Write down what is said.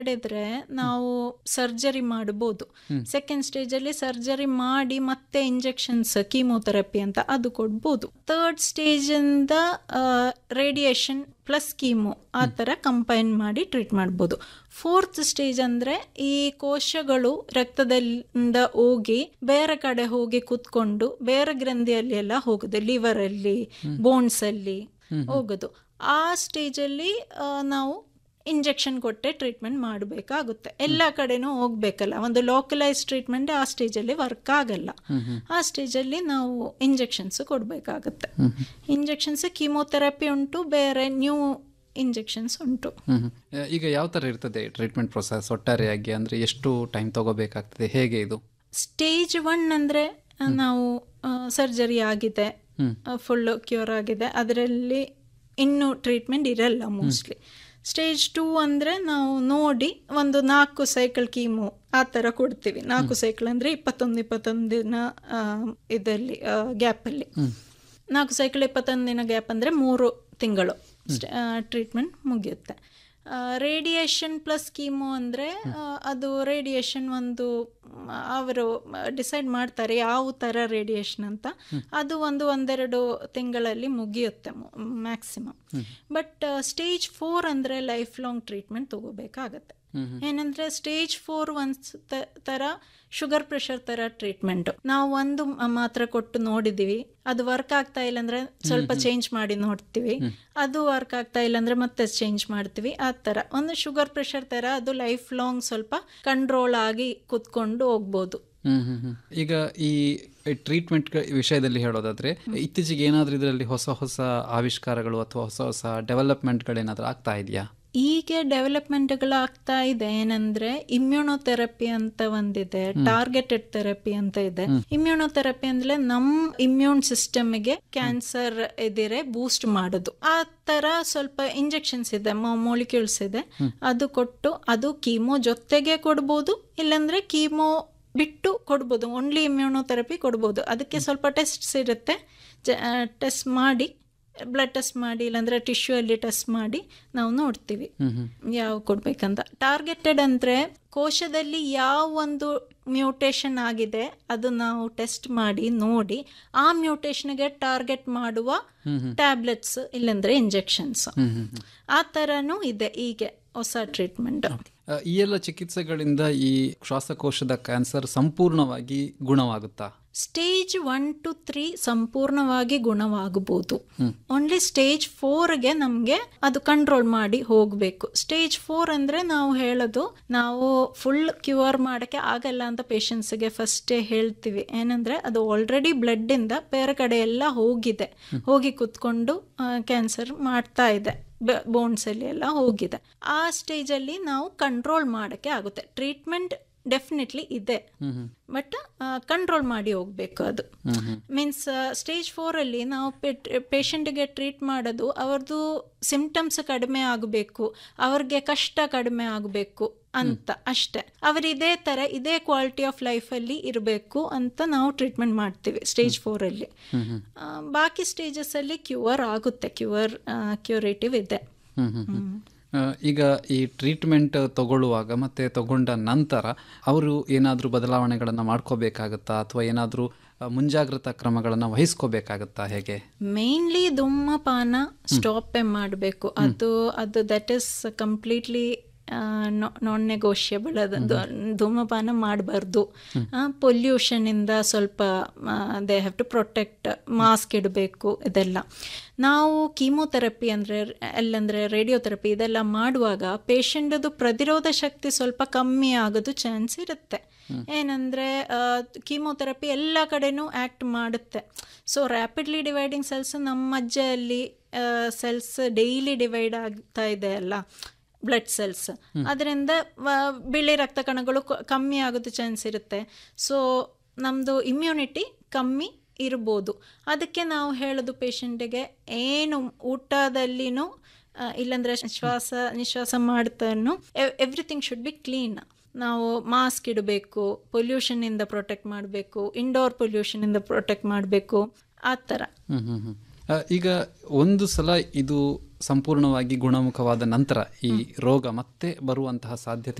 ಮಾಡಿದ್ರೆ ನಾವು ಸರ್ಜರಿ ಮಾಡಬಹುದು ಸೆಕೆಂಡ್ ಸ್ಟೇಜ್ ಅಲ್ಲಿ ಸರ್ಜರಿ ಮಾಡಿ ಮತ್ತೆ ಇಂಜೆಕ್ಷನ್ಸ್ ಕೀಮೋಥೆರಪಿ ಅಂತ ಅದು ಕೊಡ್ಬೋದು ಥರ್ಡ್ ಸ್ಟೇಜ್ ಇಂದ ರೇಡಿಯೇಷನ್ ಪ್ಲಸ್ ಕೀಮೋ ಆ ಥರ ಕಂಪೈನ್ ಮಾಡಿ ಟ್ರೀಟ್ ಮಾಡ್ಬೋದು ಫೋರ್ತ್ ಸ್ಟೇಜ್ ಅಂದ್ರೆ ಈ ಕೋಶಗಳು ರಕ್ತದಿಂದ ಹೋಗಿ ಬೇರೆ ಕಡೆ ಹೋಗಿ ಕುತ್ಕೊಂಡು ಬೇರೆ ಗ್ರಂಥಿಯಲ್ಲಿ ಎಲ್ಲ ಹೋಗುದು ಲಿವರ್ ಅಲ್ಲಿ ಬೋನ್ಸ್ ಅಲ್ಲಿ ಹೋಗೋದು ಆ ಸ್ಟೇಜಲ್ಲಿ ನಾವು ಇಂಜೆಕ್ಷನ್ ಕೊಟ್ಟೆ ಟ್ರೀಟ್ಮೆಂಟ್ ಮಾಡಬೇಕಾಗುತ್ತೆ ಎಲ್ಲ ಕಡೆನೂ ಹೋಗ್ಬೇಕಲ್ಲ ಒಂದು ಲೋಕಲೈಸ್ ಟ್ರೀಟ್ಮೆಂಟ್ ಆ ಸ್ಟೇಜಲ್ಲಿ ವರ್ಕ್ ಆಗಲ್ಲ ಆ ಸ್ಟೇಜಲ್ಲಿ ನಾವು ಇಂಜೆಕ್ಷನ್ಸ್ ಕೊಡಬೇಕಾಗುತ್ತೆ ಇಂಜೆಕ್ಷನ್ಸ್ ಕೀಮೋಥೆರಪಿ ಉಂಟು ಬೇರೆ ನ್ಯೂ ಇಂಜೆಕ್ಷನ್ಸ್ ಉಂಟು ಹ್ಮ್ ಹ್ಮ್. ಈಗ ಯಾವ ಥರ ಇರ್ತದೆ ಟ್ರೀಟ್ಮೆಂಟ್ ಪ್ರೊಸೆಸ್ ಒಟ್ಟಾರೆಯಾಗಿ ಅಂದರೆ ಎಷ್ಟು ಟೈಮ್ ತಗೋಬೇಕಾಗ್ತದೆ ಹೇಗೆ ಇದು ಸ್ಟೇಜ್ ಒನ್ ಅಂದರೆ ನಾವು ಸರ್ಜರಿ ಆಗಿದೆ ಫುಲ್ ಕ್ಯೂರ್ ಆಗಿದೆ ಅದರಲ್ಲಿ ಇನ್ನೂ ಟ್ರೀಟ್ಮೆಂಟ್ ಇರಲ್ಲ ಮೋಸ್ಟ್ಲಿ ಸ್ಟೇಜ್ ಟೂ ಅಂದರೆ ನಾವು ನೋಡಿ ಒಂದು ನಾಲ್ಕು ಸೈಕಲ್ ಕೀಮು ಆ ಥರ ಕೊಡ್ತೀವಿ ನಾಲ್ಕು ಸೈಕಲ್ ಅಂದರೆ ಇಪ್ಪತ್ತೊಂದು ಇಪ್ಪತ್ತೊಂದು ದಿನ ಆ, ಇದರಲ್ಲಿ ಗ್ಯಾಪಲ್ಲಿ ನಾಲ್ಕು ಸೈಕಲ್ ಇಪ್ಪತ್ತೊಂದು ದಿನ ಗ್ಯಾಪ್ ಅಂದರೆ ಮೂರು ತಿಂಗಳು ಟ್ರೀಟ್ಮೆಂಟ್ ಮುಗಿಯುತ್ತೆ ರೇಡಿಯೇಷನ್ ಪ್ಲಸ್ ಕೀಮೋ ಅಂದರೆ ಅದು ರೇಡಿಯೇಷನ್ ಒಂದು ಮ್, ಅವರು ಡಿಸೈಡ್ ಮಾಡ್ತಾರೆ ಯಾವ ಥರ ರೇಡಿಯೇಷನ್ ಅಂತ ಅದು ಒಂದು ಒಂದೆರಡು ತಿಂಗಳಲ್ಲಿ ಮುಗಿಯುತ್ತೆ ಮ್ಯಾಕ್ಸಿಮಮ್ ಬಟ್ ಸ್ಟೇಜ್ ಫೋರ್ ಅಂದರೆ ಲೈಫ್ ಲಾಂಗ್ ಟ್ರೀಟ್ಮೆಂಟ್ ತಗೋಬೇಕಾಗತ್ತೆ ಏನಂದ್ರೆ ಸ್ಟೇಜ್ ಫೋರ್ ಒಂದ್ ತ- ತರ ಶುಗರ್ ಪ್ರೆಷರ್ ತರ ಟ್ರೀಟ್ಮೆಂಟ್ ನಾವು ಒಂದು ಮ- ಮಾತ್ರ ಕೊಟ್ಟು ನೋಡಿದೀವಿ ಅದು ವರ್ಕ್ ಆಗ್ತಾ ಇಲ್ಲ ಅಂದ್ರೆ ಸ್ವಲ್ಪ ಚೇಂಜ್ ಮಾಡಿ ನೋಡ್ತೀವಿ ಅದು ವರ್ಕ್ ಆಗ್ತಾ ಇಲ್ಲ ಅಂದ್ರೆ ಮತ್ತೆ ಚೇಂಜ್ ಮಾಡ್ತೀವಿ ಆ ತರ ಒಂದು ಶುಗರ್ ಪ್ರೆಷರ್ ತರ ಅದು ಲೈಫ್ ಲಾಂಗ್ ಸ್ವಲ್ಪ ಕಂಟ್ರೋಲ್ ಆಗಿ ಕುತ್ಕೊಂಡು ಹೋಗ್ಬೋದು ಹ್ಮ್ ಹ್ಮ್ ಹ್ಮ್. ಈಗ ಈ ಟ್ರೀಟ್ಮೆಂಟ್ ವಿಷಯದಲ್ಲಿ ಹೇಳೋದಾದ್ರೆ ಇತ್ತೀಚೆಗೆ ಏನಾದ್ರೂ ಇದರಲ್ಲಿ ಹೊಸ ಹೊಸ ಆವಿಷ್ಕಾರಗಳು ಅಥವಾ ಹೊಸ ಹೊಸ ಡೆವಲಪ್ಮೆಂಟ್ಗಳೇನಾದ್ರೂ ಆಗ್ತಾ ಇದೆಯಾ ಈಗ ಡೆವಲಪ್ಮೆಂಟ್ಗಳು ಆಗ್ತಾ ಇದೆ ಏನಂದ್ರೆ ಇಮ್ಯುನೋಥೆರಪಿ ಅಂತ ಒಂದಿದೆ ಟಾರ್ಗೆಟೆಡ್ ಥೆರಪಿ ಅಂತ ಇದೆ ಇಮ್ಯುನೋಥೆರಪಿ ಅಂದ್ರೆ ನಮ್ ಇಮ್ಯೂನ್ ಸಿಸ್ಟಮ್ಗೆ ಕ್ಯಾನ್ಸರ್ ಇದಿರೆ ಬೂಸ್ಟ್ ಮಾಡೋದು ಆ ತರ ಸ್ವಲ್ಪ ಇಂಜೆಕ್ಷನ್ಸ್ ಇದೆ ಮೊಲಿಕ್ಯೂಲ್ಸ್ ಇದೆ ಅದು ಕೊಟ್ಟು ಅದು ಕೀಮೋ ಜೊತೆಗೆ ಕೊಡ್ಬೋದು ಇಲ್ಲಾಂದ್ರೆ ಕೀಮೋ ಬಿಟ್ಟು ಕೊಡ್ಬೋದು ಓನ್ಲಿ ಇಮ್ಯುನೋಥೆರಪಿ ಕೊಡ್ಬೋದು ಅದಕ್ಕೆ ಸ್ವಲ್ಪ ಟೆಸ್ಟ್ಸ್ ಇರುತ್ತೆ ಟೆಸ್ಟ್ ಮಾಡಿ ಬ್ಲಡ್ ಟೆಸ್ಟ್ ಮಾಡಿ ಇಲ್ಲಾಂದ್ರೆ ಟಿಶ್ಯೂ ಅಲ್ಲಿ ಟೆಸ್ಟ್ ಮಾಡಿ ನಾವು ನೋಡ್ತೀವಿ ಯಾವ ಕೊಡ್ಬೇಕಂತ ಟಾರ್ಗೆಟೆಡ್ ಅಂದ್ರೆ ಕೋಶದಲ್ಲಿ ಯಾವ ಒಂದು ಮ್ಯೂಟೇಶನ್ ಆಗಿದೆ ಅದು ನಾವು ಟೆಸ್ಟ್ ಮಾಡಿ ನೋಡಿ ಆ ಮ್ಯೂಟೇಶನ್ಗೆ ಟಾರ್ಗೆಟ್ ಮಾಡುವ ಟ್ಯಾಬ್ಲೆಟ್ಸ್ ಇಲ್ಲಾಂದ್ರೆ ಇಂಜೆಕ್ಷನ್ಸ್ ಆ ಥರನೂ ಇದೆ ಹೀಗೆ ಹೊಸ ಟ್ರೀಟ್ಮೆಂಟ್ ಆ, ಈ ಎಲ್ಲ ಚಿಕಿತ್ಸೆಗಳಿಂದ ಈ ಶ್ವಾಸಕೋಶದ ಕ್ಯಾನ್ಸರ್ ಸಂಪೂರ್ಣವಾಗಿ ಗುಣವಾಗುತ್ತಾ ಸ್ಟೇಜ್ ಒನ್ ಟು ತ್ರೀ ಸಂಪೂರ್ಣವಾಗಿ ಗುಣವಾಗಬಹುದು ಓನ್ಲಿ ಸ್ಟೇಜ್ ಫೋರ್ಗೆ ನಮಗೆ ಅದು ಕಂಟ್ರೋಲ್ ಮಾಡಿ ಹೋಗಬೇಕು ಸ್ಟೇಜ್ ಫೋರ್ ಅಂದ್ರೆ ನಾವು ಹೇಳೋದು ನಾವು ಫುಲ್ ಕ್ಯೂರ್ ಮಾಡಕ್ಕೆ ಆಗಲ್ಲ ಅಂತ ಪೇಷಂಟ್ಸ್ಗೆ ಫಸ್ಟೇ ಹೇಳ್ತೀವಿ ಏನಂದ್ರೆ ಅದು ಆಲ್ರೆಡಿ ಬ್ಲಡ್ ಇಂದ ಬೇರೆ ಕಡೆ ಎಲ್ಲ ಹೋಗಿದೆ ಹೋಗಿ ಕುತ್ಕೊಂಡು ಕ್ಯಾನ್ಸರ್ ಮಾಡ್ತಾ ಇದೆ ಬೋನ್ಸ್ ಅಲ್ಲಿ ಎಲ್ಲ ಹೋಗಿದೆ ಆ ಸ್ಟೇಜ್ ಅಲ್ಲಿ ನಾವು ಕಂಟ್ರೋಲ್ ಮಾಡಕ್ಕೆ ಆಗುತ್ತೆ ಟ್ರೀಟ್ಮೆಂಟ್ ಡೆಫಿನೆಟ್ಲಿ ಇದೆ ಬಟ್ ಕಂಟ್ರೋಲ್ ಮಾಡಿ ಹೋಗ್ಬೇಕು ಅದು ಮೀನ್ಸ್ ಸ್ಟೇಜ್ ಫೋರ್ ಅಲ್ಲಿ ನಾವು ಪೇಷಂಟ್ಗೆ ಟ್ರೀಟ್ ಮಾಡೋದು ಅವ್ರದ್ದು ಸಿಂಪ್ಟಮ್ಸ್ ಕಡಿಮೆ ಆಗಬೇಕು ಅವ್ರಿಗೆ ಕಷ್ಟ ಕಡಿಮೆ ಆಗಬೇಕು ಅಂತ ಅಷ್ಟೇ ಅವ್ರು ಇದೇ ತರ ಇದೇ ಕ್ವಾಲಿಟಿ ಆಫ್ ಲೈಫಲ್ಲಿ ಇರಬೇಕು ಅಂತ ನಾವು ಟ್ರೀಟ್ಮೆಂಟ್ ಮಾಡ್ತೀವಿ ಸ್ಟೇಜ್ ಫೋರ್ ಅಲ್ಲಿ ಆ, ಬಾಕಿ ಸ್ಟೇಜಸ್ ಅಲ್ಲಿ ಕ್ಯೂರ್ ಆಗುತ್ತೆ ಕ್ಯೂರ್ ಕ್ಯೂರೇಟಿವ್ ಇದೆ ಹ್ಮ್ ಹ್ಮ್ ಹ್ಮ್. ಆ, ಈಗ ಈ ಟ್ರೀಟ್ಮೆಂಟ್ ತಗೊಳ್ಳುವಾಗ ಮತ್ತೆ ತಗೊಂಡ ನಂತರ ಅವರು ಏನಾದರೂ ಬದಲಾವಣೆಗಳನ್ನು ಮಾಡ್ಕೋಬೇಕಾಗತ್ತಾ ಅಥವಾ ಏನಾದರೂ ಮುಂಜಾಗ್ರತಾ ಕ್ರಮಗಳನ್ನು ವಹಿಸ್ಕೋಬೇಕಾಗತ್ತಾ ಹೇಗೆ ಮೇನ್ಲಿ ಧೂಮಪಾನ ಸ್ಟಾಪ್ ಮಾಡಬೇಕು ಅದು ಅದು that is completely non negotiable ಅದು ಧೂ- ಧೂಮಪಾನ ಮಾಡಬಾರ್ದು ಪೊಲ್ಯೂಷನ್ ಇಂದ ಸ್ವಲ್ಪ they have to protect mask ಇಡಬೇಕು ಇದೆಲ್ಲ ನಾವು ಕೀಮೋಥೆರಪಿ ಅಂದರೆ ಅಲ್ಲಂದ್ರೆ ರೇಡಿಯೋಥೆರಪಿ ಇದೆಲ್ಲ ಮಾಡುವಾಗ ಪೇಷಂಟದು ಪ್ರತಿರೋಧ ಶಕ್ತಿ ಸ್ವಲ್ಪ ಕಮ್ಮಿ ಆಗೋದು ಚಾನ್ಸ್ ಇರುತ್ತೆ ಏನಂದ್ರೆ ಕೀಮೋಥೆರಪಿ ಎಲ್ಲ ಕಡೆನೂ ಆ್ಯಕ್ಟ್ ಮಾಡುತ್ತೆ ಸೊ ರ್ಯಾಪಿಡ್ಲಿ ಡಿವೈಡಿಂಗ್ ಸೆಲ್ಸ್ ನಮ್ಮ ಮಜ್ಜೆಯಲ್ಲಿ ಸೆಲ್ಸ್ ಡೈಲಿ ಡಿವೈಡ್ ಆಗ್ತಾ ಇದೆ ಅಲ್ಲ ಬ್ಲಡ್ ಸೆಲ್ಸ್ ಅದರಿಂದ ಬಿಳಿ ರಕ್ತ ಕಣಗಳು ಕ- ಕಮ್ಮಿ ಆಗೋದು ಚಾನ್ಸ್ ಇರುತ್ತೆ ಸೊ ನಮ್ಮದು ಇಮ್ಯುನಿಟಿ ಕಮ್ಮಿ ಇರ್ಬೋದು ಅದಕ್ಕೆ ನಾವು ಹೇಳೋದು ಪೇಷಂಟಿಗೆ ಏನು ಊಟದಲ್ಲಿನೂ ಆ, ಇಲ್ಲಾಂದ್ರೆ ಶ್ವಾಸ ನಿಶ್ವಾಸ ಮಾಡ್ತಾನು ಎವ್ರಿಥಿಂಗ್ ಶುಡ್ ಬಿ ಕ್ಲೀನ್ ನಾವು ಮಾಸ್ಕ್ ಇಡಬೇಕು ಪೊಲ್ಯೂಷನ್ನಿಂದ ಪ್ರೊಟೆಕ್ಟ್ ಮಾಡಬೇಕು ಇಂಡೋರ್ ಪೊಲ್ಯೂಷನ್ನಿಂದ ಪ್ರೊಟೆಕ್ಟ್ ಮಾಡಬೇಕು ಆ ಥರ ಹ್ಮ್ ಹ್ಮ್ ಹ್ಮ್ ಆ, ಈಗ ಒಂದು ಸಲ ಇದು ಸಂಪೂರ್ಣವಾಗಿ ಗುಣಮುಖವಾದ ನಂತರ ಈ ರೋಗ ಮತ್ತೆ ಬರುವಂತಹ ಸಾಧ್ಯತೆ